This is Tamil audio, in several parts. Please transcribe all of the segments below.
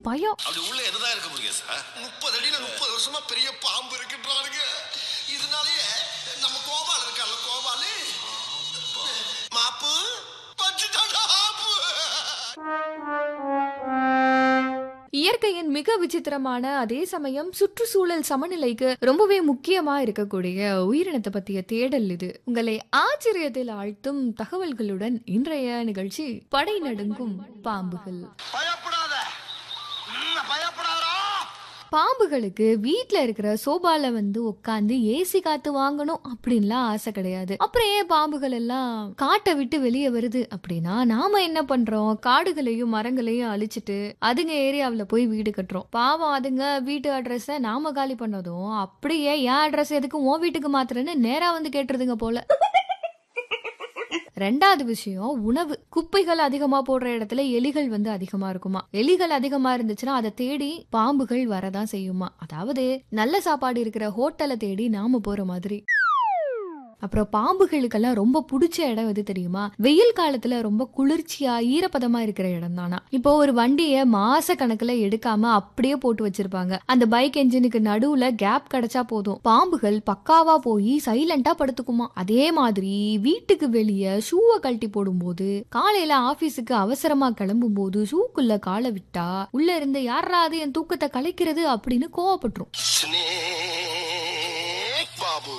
பயம் அப்படி உள்ள என்னதான் இருக்க முடியும் சார் முப்பது அடியில முப்பது வருஷமா பெரிய பாம்பு இருக்குன்றானுங்க இதனாலயே நம்ம கோபால் இருக்கார்ல கோபாலு மாப்பு பச்சுட்டாடா ஆப்பு இயற்கையின் மிக விசித்திரமான அதே சமயம் சுற்றுச்சூழல் சமநிலைக்கு ரொம்பவே முக்கியமா இருக்கக்கூடிய உயிரினத்தை பத்திய தேடல் இது உங்களை ஆச்சரியத்தில் ஆழ்த்தும் தகவல்களுடன் இன்றைய நிகழ்ச்சி படை நடுங்கும் பாம்புகள் பயப்படாத ம், பயப்படாதடா பாம்புகளுக்கு வீட்ல இருக்கிற சோபால வந்து உட்காந்து ஏசி காத்து வாங்கணும் அப்படின்லாம் ஆசை கிடையாது அப்புறம் ஏன் பாம்புகள் எல்லாம் காட்டை விட்டு வெளியே வருது அப்படின்னா நாம என்ன பண்றோம் காடுகளையும் மரங்களையும் அழிச்சிட்டு அதுங்க ஏரியாவுல போய் வீடு கட்டுறோம் பாவம் அதுங்க வீட்டு அட்ரஸ நாம காலி பண்ணதும் அப்படியே என் அட்ரஸ் எதுக்கு உன் வீட்டுக்கு மாத்துறேன்னு நேரா வந்து கேட்டுருதுங்க போல ரெண்டாவது விஷயம் உணவு குப்பைகள் அதிகமா போடுற இடத்துல எலிகள் வந்து அதிகமா இருக்குமா எலிகள் அதிகமா இருந்துச்சுன்னா அதை தேடி பாம்புகள் வரதான் செய்யுமா அதாவது நல்ல சாப்பாடு இருக்கிற ஹோட்டலை தேடி நாம போற மாதிரி அப்புறம் பாம்புகளுக்கெல்லாம் ரொம்ப பிடிச்ச இடம் எது தெரியுமா வெயில் காலத்துல ரொம்ப குளிர்ச்சியா ஈரப்பதமா இருக்கிற இடம் தானா இப்போ ஒரு வண்டிய மாச கணக்குல எடுக்காம அப்படியே போட்டு வச்சிருப்பாங்க அந்த பைக் என்ஜினுக்கு நடுவுல கேப் கிடைச்சா போதும் பாம்புகள் பக்காவா போய் சைலண்டா படுத்துக்குமா அதே மாதிரி வீட்டுக்கு வெளியே ஷூவை கழட்டி போடும்போது காலையில ஆபீஸுக்கு அவசரமா கிளம்பும் போது ஷூக்குள்ள காலை விட்டா உள்ள இருந்து யாராவது என் தூக்கத்தை கலைக்கிறது அப்படின்னு கோவப்பட்டுரும் ஸ்னேக் பாபு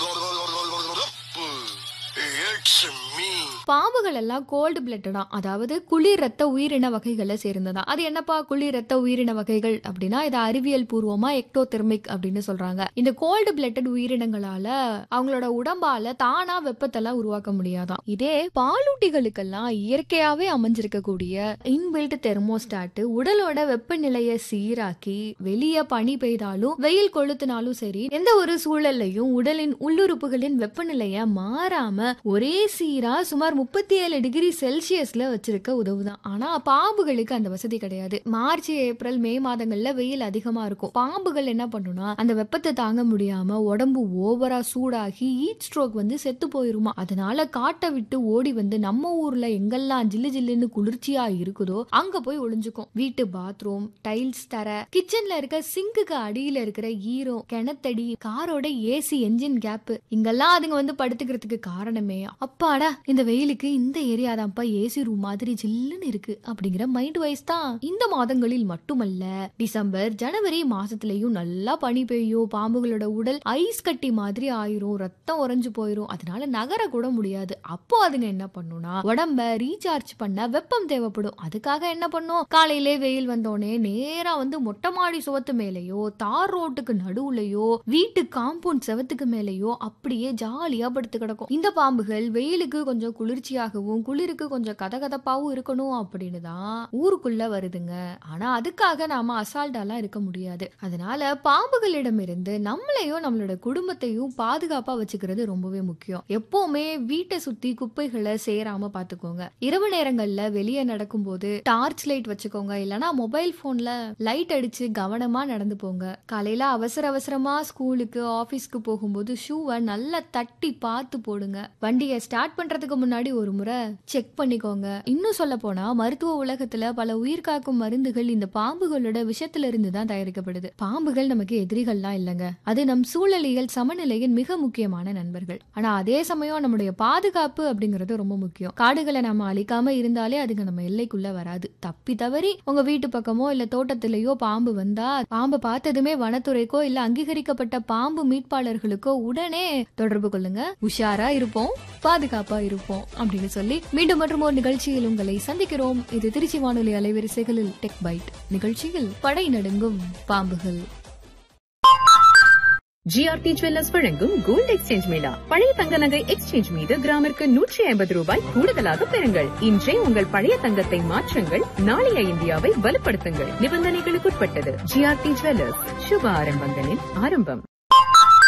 இட்ஸ் மீ பாம்புகள் எல்லாம் கோல்டு பிளட்டடா அதாவது குளிர் ரத்த உயிரின வகைகளை சேர்ந்ததா அது என்னப்பா குளிர் ரத்த உயிரின வகைகள் அப்படின்னா இது அறிவியல் பூர்வமா எக்டோதெர்மிக் அப்படின்னு சொல்றாங்க இந்த கோல்டு பிளட்டட் உயிரினங்களால அவங்களோட உடம்பால தானா வெப்பத்தெல்லாம் உருவாக்க முடியாதாம் இதே பாலூட்டிகளுக்கெல்லாம் இயற்கையாவே அமைஞ்சிருக்கக்கூடிய இன்பில்ட் தெர்மோஸ்டாட் உடலோட வெப்பநிலையை சீராக்கி வெளியே பனி பெய்தாலும் வெயில் கொளுத்தினாலும் சரி எந்த ஒரு சூழல்லையும் உடலின் உள்ளுறுப்புகளின் வெப்பநிலைய மாறாம ஒரே சீரா சுமார் முப்பத்தி ஏழு டிகிரி செல்சியஸ்ல வச்சிருக்க உதவுதான் ஆனா பாம்புகளுக்கு அந்த வசதி கிடையாது மார்ச் ஏப்ரல் மே மாதங்கள்ல வெயில் அதிகமா இருக்கும் பாம்புகள் என்ன பண்ணுனா அந்த வெப்பத்தை தாங்க முடியாம உடம்பு ஓவரா சூடாகி ஹீட் ஸ்ட்ரோக் வந்து செத்து போயிருமா அதனால காட்டை விட்டு ஓடி வந்து நம்ம ஊர்ல எங்கெல்லாம் ஜில்லு ஜில்லுன்னு குளிர்ச்சியா இருக்குதோ அங்க போய் ஒளிஞ்சுக்கும் வீட்டு பாத்ரூம் டைல்ஸ் தர கிச்சன்ல இருக்க சிங்குக்கு அடியில இருக்கிற ஈரம் கிணத்தடி காரோட ஏசி என்ஜின் கேப் இங்கெல்லாம் அதுங்க வந்து படுத்துக்கிறதுக்கு காரணமே அப்பாடா இந்த வெயிலுக்கு இந்த ஏரியா தான்ப்பா ஏசி ரூம் மாதிரி ஜில்லுன்னு இருக்கு அப்படிங்கிற மைண்ட் வைஸ் தான் இந்த மாதங்களில் மட்டுமல்ல டிசம்பர் ஜனவரி மாசத்துலயும் நல்லா பனி பெய்யும் பாம்புகளோட உடல் ஐஸ் கட்டி மாதிரி ஆயிரும் ரத்தம் உறைஞ்சு போயிரும் அதனால நகர கூட முடியாது அப்போ அதுங்க என்ன பண்ணும்னா உடம்ப ரீசார்ஜ் பண்ண வெப்பம் தேவைப்படும் அதுக்காக என்ன பண்ணும் காலையிலே வெயில் வந்தோடனே நேரா வந்து மொட்டை மாடி சுவத்து மேலேயோ தார் ரோட்டுக்கு நடுவுலயோ வீட்டு காம்பவுண்ட் செவத்துக்கு மேலேயோ அப்படியே ஜாலியா படுத்து கிடக்கும் இந்த பாம்புகள் வெயிலுக்கு கொஞ்சம் குளிர்ச்சியாகவும் குளிருக்கு கொஞ்சம் கதகதப்பாவும் இருக்கணும் அப்படின்னு தான் ஊருக்குள்ள வருதுங்க ஆனா அதுக்காக நாம அசால்ட்டாலாம் இருக்க முடியாது அதனால பாம்புகளிடமிருந்து நம்மளையும் நம்மளோட குடும்பத்தையும் பாதுகாப்பா வச்சுக்கிறது ரொம்பவே முக்கியம் எப்பவுமே வீட்டை சுத்தி குப்பைகளை சேராம பாத்துக்கோங்க இரவு நேரங்கள்ல வெளியே நடக்கும்போது டார்ச் லைட் வச்சுக்கோங்க இல்லனா மொபைல் போன்ல லைட் அடிச்சு கவனமா நடந்து போங்க காலையில அவசர அவசரமா ஸ்கூலுக்கு ஆபீஸ்க்கு போகும்போது ஷூவை நல்லா தட்டி பார்த்து போடுங்க வண்டியை ஸ்டார்ட் பண்றதுக்கு முன்னாடி ஒரு முறை செக் பண்ணிக்கோங்க இன்னும் சொல்ல போனா மருத்துவ உலகத்துல பல உயிர் காக்கும் மருந்துகள் இந்த பாம்புகளோட விஷத்துல இருந்து தான் தயாரிக்கப்படுது பாம்புகள் நமக்கு எதிரிகள்லாம் இல்லைங்க அது நம் சூழலியல் சமநிலையின் மிக முக்கியமான நண்பர்கள் ஆனா அதே சமயம் நம்முடைய பாதுகாப்பு அப்படிங்கிறது ரொம்ப முக்கியம் காடுகளை நம்ம அழிக்காம இருந்தாலே அதுங்க நம்ம எல்லைக்குள்ள வராது தப்பி தவறி உங்க வீட்டு பக்கமோ இல்ல தோட்டத்திலேயோ பாம்பு வந்தா பாம்பை பார்த்ததுமே வனத்துறைக்கோ இல்ல அங்கீகரிக்கப்பட்ட பாம்பு மீட்பாளர்களுக்கோ உடனே தொடர்பு கொள்ளுங்க உஷாரா இருப்போம் பாதுகாப்பா இருப்போம் அப்படின்னு சொல்லி மீண்டும் மற்றும் ஒரு நிகழ்ச்சியில் உங்களை சந்திக்கிறோம் இது திருச்சி வானொலி அலைவரிசைகளில் டெக் பைட் நிகழ்ச்சியில் படை நடுங்கும் பாம்புகள் ஜிஆர்டி ஜுவல்லர்ஸ் வழங்கும் கோல்டு எக்ஸ்சேஞ்ச் மேளா பழைய தங்க நகை எக்ஸ்சேஞ்ச் மீது கிராமிற்கு நூற்றி ஐம்பது ரூபாய் கூடுதலாக பெறுங்கள் இன்றே உங்கள் பழைய தங்கத்தை மாற்றுங்கள் நாளைய இந்தியாவை வலுப்படுத்துங்கள் நிபந்தனைகளுக்குட்பட்டது ஜிஆர்டி ஜுவல்லர்ஸ் சுப ஆரம்பங்களின் ஆரம்பம்